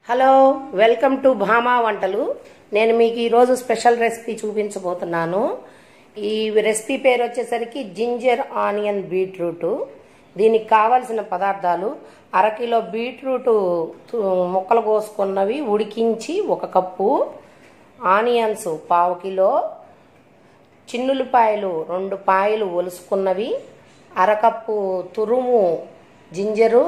hello welcome to భామా వంటలు నేను మీకు ఈరోజు స్పెషల్ రెసిపీ చూపించబోతున్నాను ఈ రెసిపీ పేరు వచ్చేసరికి జింజర్ ఆనియన్ బీట్రూట్ దీనికి కావలసిన పదార్థాలు అరకిలో బీట్రూట్ తు- ముక్కలు కోసుకున్నవి ఉడికించి ఒక కప్పు ఆనియన్స్ పావు కిలో చిన్నులపాయలు రెండు పాయలు ఒలుసుకున్నవి అరకప్పు తురుము జింజరు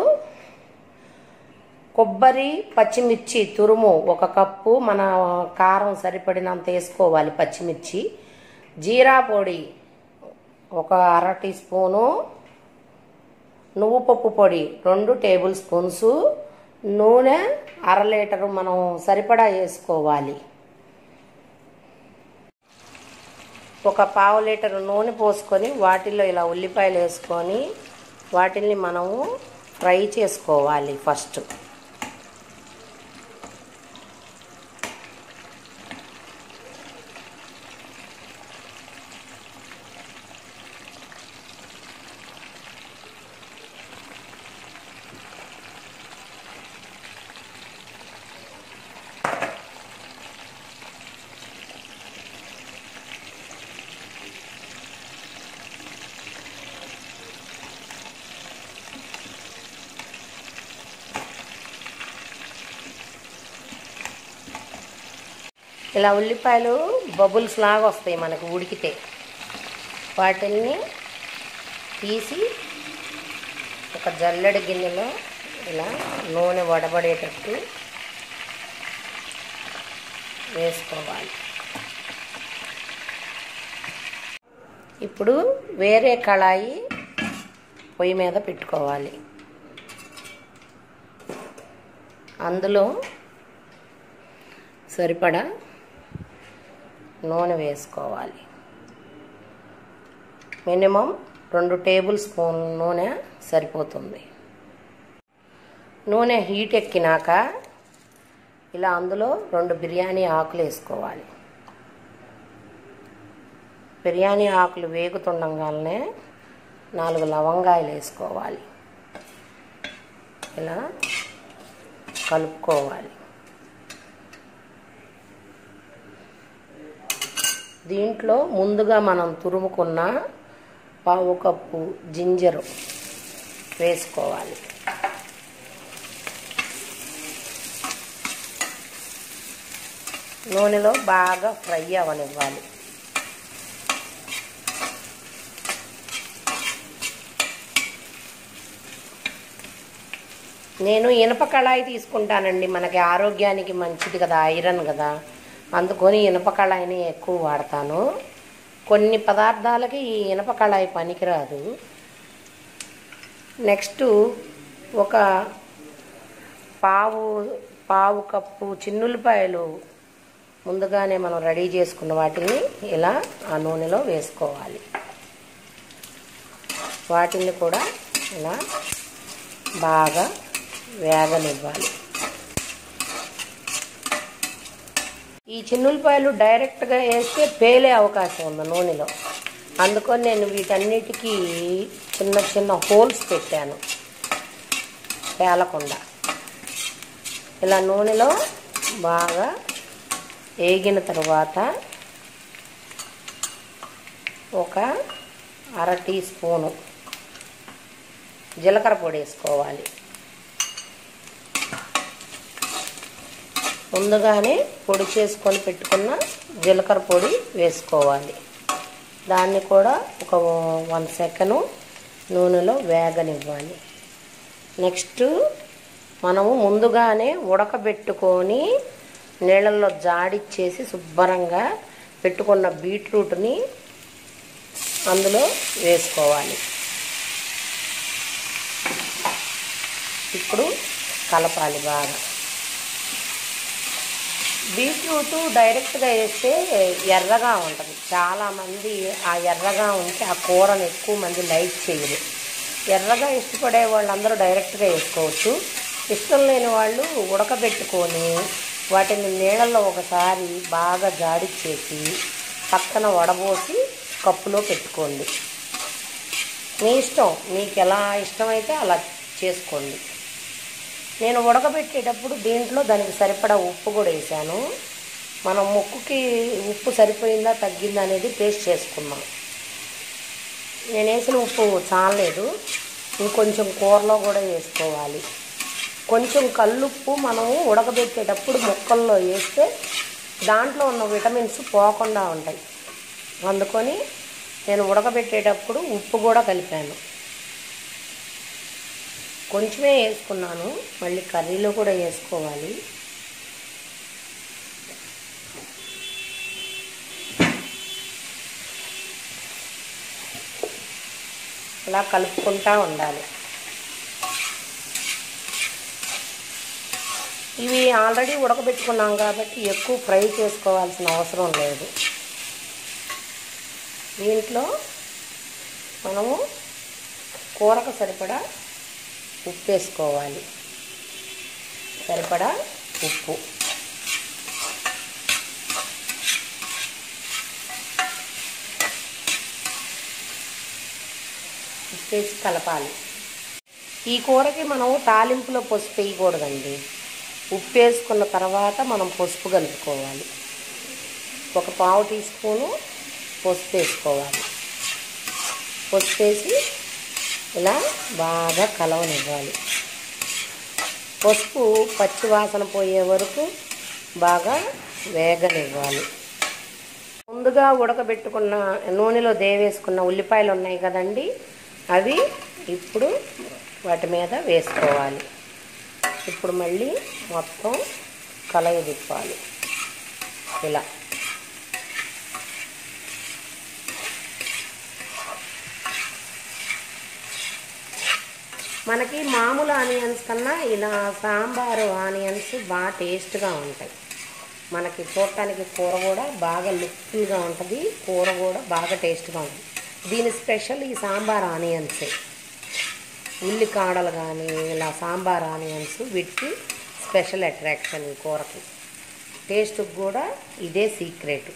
కొబ్బరి పచ్చిమిర్చి తురుము ఒక కప్పు మన కారం సరిపడినంత వేసుకోవాలి పచ్చిమిర్చి జీరా పొడి ఒక అర టీ స్పూను నువ్వు పప్పు పొడి రెండు టేబుల్ స్పూన్స్ నూనె అర లీటరు మనం సరిపడా వేసుకోవాలి ఒక పావు లీటర్ నూనె పోసుకొని వాటిల్లో ఇలా ఉల్లిపాయలు వేసుకొని వాటిని మనము ఫ్రై చేసుకోవాలి ఫస్ట్ ఇలా ఉల్లిపాయలు బబుల్స్ లాగా వస్తాయి మనకు ఉడికితే వాటిల్ని తీసి ఒక జల్లెడి గిన్నెలో ఇలా నూనె వడబడేటట్టు వేసుకోవాలి ఇప్పుడు వేరే కళాయి పొయ్యి మీద పెట్టుకోవాలి అందులో సరిపడా నూనె వేసుకోవాలి మినిమం రెండు టేబుల్ స్పూన్ నూనె సరిపోతుంది నూనె హీట్ ఎక్కినాక ఇలా అందులో రెండు బిర్యానీ ఆకులు వేసుకోవాలి బిర్యానీ ఆకులు వేగుతుండగానే నాలుగు లవంగాయలు వేసుకోవాలి ఇలా కలుపుకోవాలి దీంట్లో ముందుగా మనం తురుముకున్న పావు కప్పు జింజరు వేసుకోవాలి నూనెలో బాగా ఫ్రై అవనివ్వాలి నేను ఇనప కళాయి తీసుకుంటానండి మనకి ఆరోగ్యానికి మంచిది కదా ఐరన్ కదా అందుకొని ఇనప కళాయిని ఎక్కువ వాడతాను కొన్ని పదార్థాలకి ఈ ఇనప కళాయి పనికిరాదు నెక్స్ట్ ఒక పావు పావు కప్పు చిన్నులపాయలు ముందుగానే మనం రెడీ చేసుకున్న వాటిని ఇలా ఆ నూనెలో వేసుకోవాలి వాటిని కూడా ఇలా బాగా వేగనివ్వాలి ఈ చిన్నులపాయలు డైరెక్ట్గా వేస్తే పేలే అవకాశం ఉంది నూనెలో అందుకని నేను వీటన్నిటికీ చిన్న చిన్న హోల్స్ పెట్టాను పేలకుండా ఇలా నూనెలో బాగా వేగిన తర్వాత ఒక అర టీ స్పూను జీలకర్ర పొడి వేసుకోవాలి ముందుగానే పొడి చేసుకొని పెట్టుకున్న జీలకర్ర పొడి వేసుకోవాలి దాన్ని కూడా ఒక వన్ సెకండ్ నూనెలో వేగనివ్వాలి నెక్స్ట్ మనము ముందుగానే ఉడకబెట్టుకొని నీళ్ళల్లో జాడిచ్చేసి శుభ్రంగా పెట్టుకున్న బీట్రూట్ని అందులో వేసుకోవాలి ఇప్పుడు కలపాలి బాగా బీట్రూట్ డైరెక్ట్గా వేస్తే ఎర్రగా ఉంటుంది చాలామంది ఆ ఎర్రగా ఉంటే ఆ కూరను ఎక్కువ మంది లైక్ చేయరు ఎర్రగా ఇష్టపడే వాళ్ళందరూ డైరెక్ట్గా వేసుకోవచ్చు ఇష్టం లేని వాళ్ళు ఉడకబెట్టుకొని వాటిని నీళ్ళల్లో ఒకసారి బాగా జాడిచ్చేసి పక్కన వడబోసి కప్పులో పెట్టుకోండి మీ ఇష్టం మీకు ఎలా ఇష్టమైతే అలా చేసుకోండి నేను ఉడకబెట్టేటప్పుడు దీంట్లో దానికి సరిపడా ఉప్పు కూడా వేసాను మనం ముక్కుకి ఉప్పు సరిపోయిందా తగ్గిందా అనేది టేస్ట్ చేసుకుందాం నేను వేసిన ఉప్పు చాలలేదు ఇంకొంచెం కూరలో కూడా వేసుకోవాలి కొంచెం కల్లుప్పు మనము ఉడకబెట్టేటప్పుడు ముక్కల్లో వేస్తే దాంట్లో ఉన్న విటమిన్స్ పోకుండా ఉంటాయి అందుకొని నేను ఉడకబెట్టేటప్పుడు ఉప్పు కూడా కలిపాను కొంచెమే వేసుకున్నాను మళ్ళీ కర్రీలో కూడా వేసుకోవాలి ఇలా కలుపుకుంటా ఉండాలి ఇవి ఆల్రెడీ ఉడకబెట్టుకున్నాం కాబట్టి ఎక్కువ ఫ్రై చేసుకోవాల్సిన అవసరం లేదు దీంట్లో మనము కూరకు సరిపడా ఉప్పు వేసుకోవాలి సరిపడా ఉప్పు ఉప్పు వేసి కలపాలి ఈ కూరకి మనం తాలింపులో పసుపు వేయకూడదండి ఉప్పు వేసుకున్న తర్వాత మనం పసుపు కలుపుకోవాలి ఒక పావు టీ స్పూను పసుపు వేసుకోవాలి పసుపు వేసి ఇలా బాగా కలవనివ్వాలి పసుపు పచ్చి వాసన పోయే వరకు బాగా వేగనివ్వాలి ముందుగా ఉడకబెట్టుకున్న నూనెలో దేవేసుకున్న ఉల్లిపాయలు ఉన్నాయి కదండి అవి ఇప్పుడు వాటి మీద వేసుకోవాలి ఇప్పుడు మళ్ళీ మొత్తం కలయి తిప్పాలి ఇలా మనకి మామూలు ఆనియన్స్ కన్నా ఇలా సాంబారు ఆనియన్స్ బాగా టేస్ట్గా ఉంటాయి మనకి చూడటానికి కూర కూడా బాగా లుక్ఫుల్గా ఉంటుంది కూర కూడా బాగా టేస్ట్గా ఉంటుంది దీని స్పెషల్ ఈ సాంబార్ ఆనియన్సే ఉల్లి కాడలు కానీ ఇలా సాంబార్ ఆనియన్స్ వీటికి స్పెషల్ అట్రాక్షన్ ఈ కూరకి టేస్ట్కి కూడా ఇదే సీక్రెట్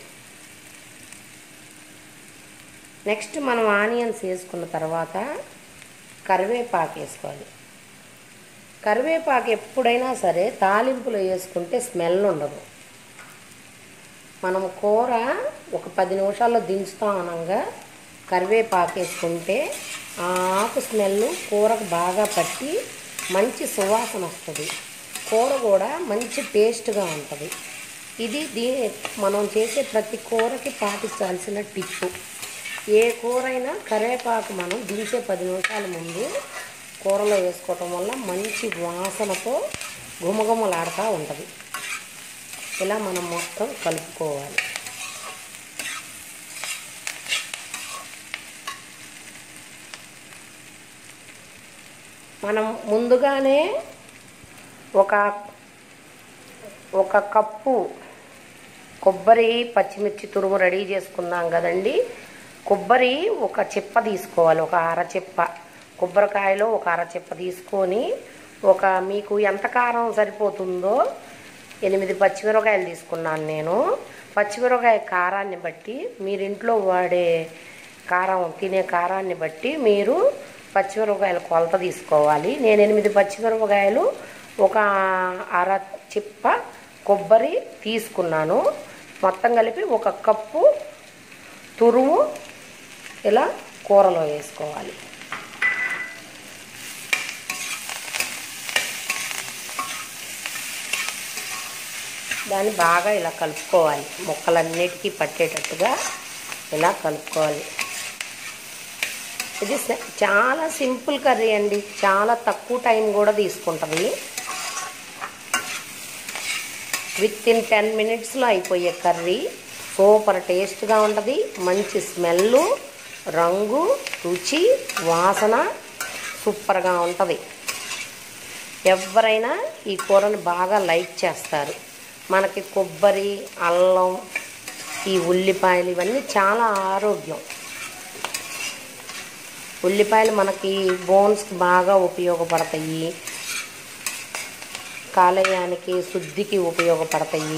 నెక్స్ట్ మనం ఆనియన్స్ వేసుకున్న తర్వాత కరివేపాకు వేసుకోవాలి కరివేపాకు ఎప్పుడైనా సరే తాలింపులో వేసుకుంటే స్మెల్ ఉండదు మనం కూర ఒక పది నిమిషాల్లో దించుతాం అనగా కరివేపాకు వేసుకుంటే ఆ ఆకు స్మెల్ కూరకు బాగా పట్టి మంచి సువాసన వస్తుంది కూర కూడా మంచి టేస్ట్గా ఉంటుంది ఇది దీ మనం చేసే ప్రతి కూరకి పాటించాల్సిన టిప్పు ఏ కూర అయినా కరివేపాకు మనం దించే పది నిమిషాల ముందు కూరలో వేసుకోవటం వల్ల మంచి వాసనతో గుమగుమలాడుతూ ఉంటుంది ఇలా మనం మొత్తం కలుపుకోవాలి మనం ముందుగానే ఒక ఒక కప్పు కొబ్బరి పచ్చిమిర్చి తురుము రెడీ చేసుకున్నాం కదండి కొబ్బరి ఒక చిప్ప తీసుకోవాలి ఒక అర చిప్ప కొబ్బరికాయలో ఒక అర చిప్ప తీసుకొని ఒక మీకు ఎంత కారం సరిపోతుందో ఎనిమిది పచ్చిమిరపకాయలు తీసుకున్నాను నేను పచ్చిమిరపకాయ కారాన్ని బట్టి మీరు ఇంట్లో వాడే కారం తినే కారాన్ని బట్టి మీరు పచ్చిమిరపకాయల కొలత తీసుకోవాలి నేను ఎనిమిది పచ్చిమిరపకాయలు ఒక అర చిప్ప కొబ్బరి తీసుకున్నాను మొత్తం కలిపి ఒక కప్పు తురుము ఇలా కూరలో వేసుకోవాలి దాన్ని బాగా ఇలా కలుపుకోవాలి ముక్కలన్నిటికీ పట్టేటట్టుగా ఇలా కలుపుకోవాలి ఇది స- చాలా సింపుల్ కర్రీ అండి చాలా తక్కువ టైం కూడా తీసుకుంటుంది విత్ ఇన్ టెన్ మినిట్స్లో అయిపోయే కర్రీ సూపర్ టేస్ట్గా ఉంటుంది మంచి స్మెల్ రంగు రుచి వాసన సూపర్గా ఉంటుంది ఎవరైనా ఈ కూరని బాగా లైక్ చేస్తారు మనకి కొబ్బరి అల్లం ఈ ఉల్లిపాయలు ఇవన్నీ చాలా ఆరోగ్యం ఉల్లిపాయలు మనకి బోన్స్కి బాగా ఉపయోగపడతాయి కాలేయానికి శుద్ధికి ఉపయోగపడతాయి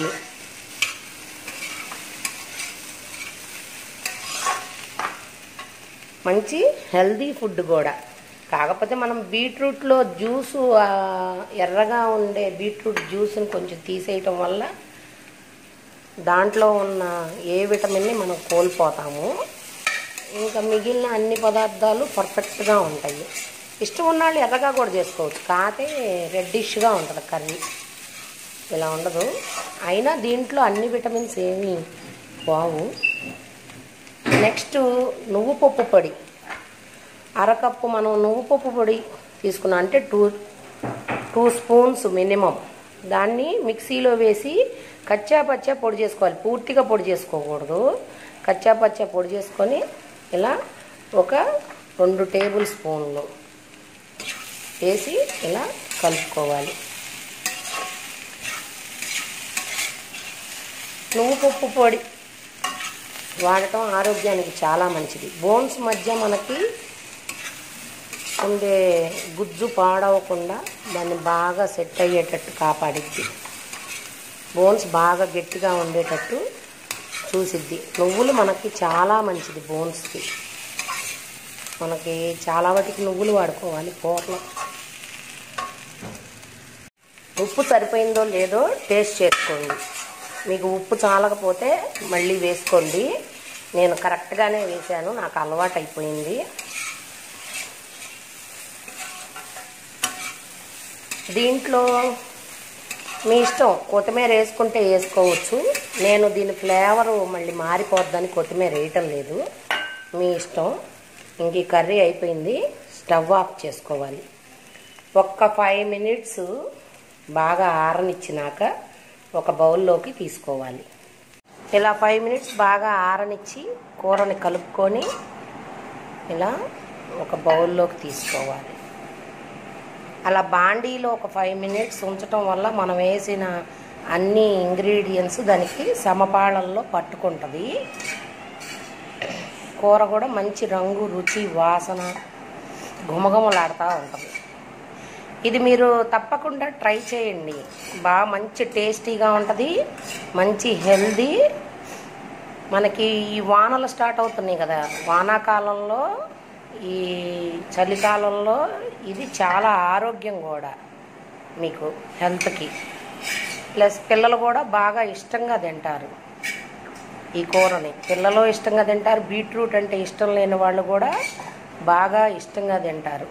మంచి హెల్దీ ఫుడ్ కూడా కాకపోతే మనం బీట్రూట్లో జ్యూసు ఆ, ఎర్రగా ఉండే బీట్రూట్ జ్యూస్ని కొంచెం తీసేయటం వల్ల దాంట్లో ఉన్న ఏ విటమిన్ని మనం కోల్పోతాము ఇంకా మిగిలిన అన్ని పదార్థాలు పర్ఫెక్ట్గా ఉంటాయి ఇష్టం ఉన్న వాళ్ళు ఎర్రగా కూడా చేసుకోవచ్చు కాకపోతే రెడ్డిష్గా ఉంటుంది కర్రీ ఇలా ఉండదు అయినా దీంట్లో అన్ని విటమిన్స్ ఏమీ బావు నెక్స్ట్ నువ్వు పప్పు పొడి అరకప్పు మనం నువ్వు పప్పు పొడి తీసుకున్నాం అంటే టూ టూ స్పూన్స్ మినిమం దాన్ని మిక్సీలో వేసి కచ్చా పచ్చా పొడి చేసుకోవాలి పూర్తిగా పొడి చేసుకోకూడదు కచ్చా పచ్చా పొడి చేసుకొని ఇలా ఒక రెండు టేబుల్ స్పూన్లు వేసి ఇలా కలుపుకోవాలి నువ్వు పప్పు పొడి వాడటం ఆరోగ్యానికి చాలా మంచిది బోన్స్ మధ్య మనకి ఉండే గుజ్జు పాడవకుండా దాన్ని బాగా సెట్ అయ్యేటట్టు కాపాడిద్ది బోన్స్ బాగా గట్టిగా ఉండేటట్టు చూసిద్ది నువ్వులు మనకి చాలా మంచిది బోన్స్కి మనకి చాలా వాటికి నువ్వులు వాడుకోవాలి కూరలో ఉప్పు సరిపోయిందో లేదో టేస్ట్ చేసుకోండి మీకు ఉప్పు చాలకపోతే మళ్ళీ వేసుకోండి నేను కరెక్ట్గానే వేశాను నాకు అలవాటు అయిపోయింది దీంట్లో మీ ఇష్టం కొత్తిమీర వేసుకుంటే వేసుకోవచ్చు నేను దీని ఫ్లేవరు మళ్ళీ మారిపోద్దని కొత్తిమీర వేయటం లేదు మీ ఇష్టం ఇంక ఈ కర్రీ అయిపోయింది స్టవ్ ఆఫ్ చేసుకోవాలి ఒక్క ఫైవ్ మినిట్స్ బాగా ఆరనిచ్చినాక ఒక బౌల్లోకి తీసుకోవాలి ఇలా ఫైవ్ మినిట్స్ బాగా ఆరనిచ్చి కూరని కలుపుకొని ఇలా ఒక బౌల్లోకి తీసుకోవాలి అలా బాండీలో ఒక ఫైవ్ మినిట్స్ ఉంచటం వల్ల మనం వేసిన అన్ని ఇంగ్రీడియంట్స్ దానికి సమపాళల్లో పట్టుకుంటుంది కూర కూడా మంచి రంగు రుచి వాసన గుమగుమలాడుతూ ఉంటుంది ఇది మీరు తప్పకుండా ట్రై చేయండి బాగా మంచి టేస్టీగా ఉంటుంది మంచి హెల్దీ మనకి ఈ వానలు స్టార్ట్ అవుతున్నాయి కదా వానాకాలంలో ఈ చలికాలంలో ఇది చాలా ఆరోగ్యం కూడా మీకు హెల్త్కి ప్లస్ పిల్లలు కూడా బాగా ఇష్టంగా తింటారు ఈ కూరని పిల్లలు ఇష్టంగా తింటారు బీట్రూట్ అంటే ఇష్టం లేని వాళ్ళు కూడా బాగా ఇష్టంగా తింటారు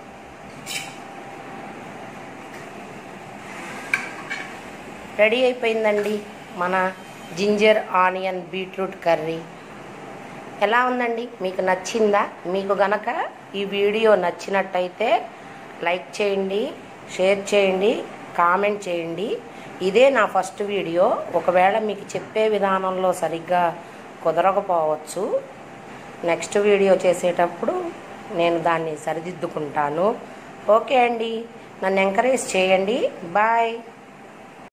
రెడీ అయిపోయిందండి మన జింజర్ ఆనియన్ బీట్రూట్ కర్రీ ఎలా ఉందండి మీకు నచ్చిందా మీకు గనక ఈ వీడియో నచ్చినట్టయితే లైక్ చేయండి షేర్ చేయండి కామెంట్ చేయండి ఇదే నా ఫస్ట్ వీడియో ఒకవేళ మీకు చెప్పే విధానంలో సరిగ్గా కుదరకపోవచ్చు నెక్స్ట్ వీడియో చేసేటప్పుడు నేను దాన్ని సరిదిద్దుకుంటాను ఓకే అండి నన్ను ఎంకరేజ్ చేయండి బాయ్